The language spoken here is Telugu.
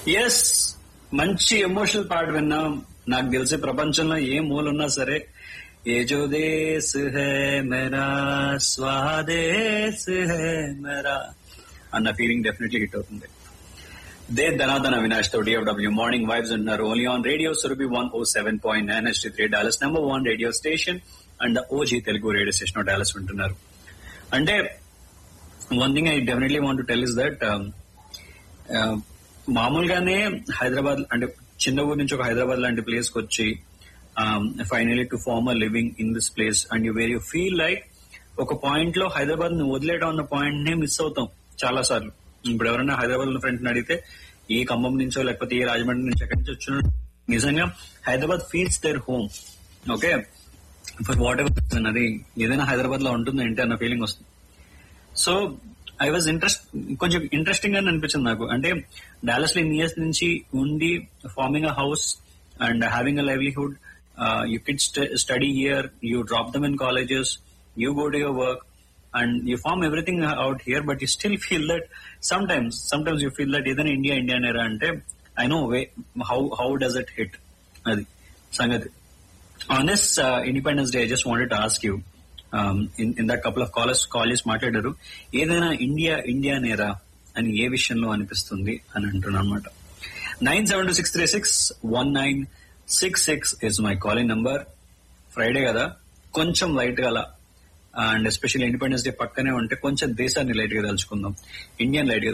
ఎస్ మంచి ఎమోషనల్ పాట విన్నాం నాకు తెలిసి ప్రపంచంలో ఏ మూలున్నా సరే ఏ జో దేశ్ హే మేరా స్వాదేశ్ హే మేరా అన్న ఫీలింగ్ డెఫినెట్లీ హిట్ అవుతుంది దే ధనాధన అవినాష్ తో డిఎఫ్డబ్ల్యూ మార్నింగ్ వైబ్స్ ఉన్నారు only on radio Surabhi one O seven point nine S three Dallas number one radio station and OG Telugu radio station Dallas ఉంటున్నారు అంటే one thing I definitely want tell is that మామూలుగానే హైదరాబాద్ అంటే చిన్న ఊరు నుంచి ఒక హైదరాబాద్ లాంటి ప్లేస్ కి వచ్చి finally to form a living in this place and you where you feel like ఒక పాయింట్ లో హైదరాబాద్ ని వదిలేయడం అన్న పాయింట్ నే మిస్ అవుతాం చాలా సార్లు ఇప్పుడు ఎవరైనా హైదరాబాద్ లో ఫ్రెండ్స్ అడిగితే ఏ ఖమ్మం నుంచో లేకపోతే ఏ రాజమండ్రి నుంచి ఎక్కడి నుంచి వచ్చిన నిజంగా Hyderabad feels there home okay for whatever అది ఏదైనా హైదరాబాద్ లో ఉంటుంది ఏంటి అన్న ఫీలింగ్ వస్తుంది సో ఐ వాజ్ ఇంట్రెస్ట్ కొంచెం ఇంట్రెస్టింగ్ గా అనిపించింది నాకు అంటే డాలస్ లో ఇయర్స్ నుంచి ఉండి farming a house and having a livelihood you kid study year you drop them in colleges you go to your work and you farm everything out here but you still feel that some times some sometimes you feel that ఏదైనా ఇండియా ఇండియా నేరా అంటే I know way how how does it hit అది సంగతి on this independence day I just wanted to ask you in that couple of callers college మాట్లాడారు ఏదైనా ఇండియా ఇండియా నేరా అని ఏ విషయంలో అనిపిస్తుంది అని అంటున్నా అనమాట nine seven two six three six one nine six six is my calling number Friday కదా కొంచెం లైట్ గా అలా అండ్ ఎస్పెషల్లీ ఇండిపెండెన్స్ డే పక్కనే ఉంటే కొంచెం దేశాన్ని లైట్ గా తలుచుకుందాం ఇండియన్ లైట్ గా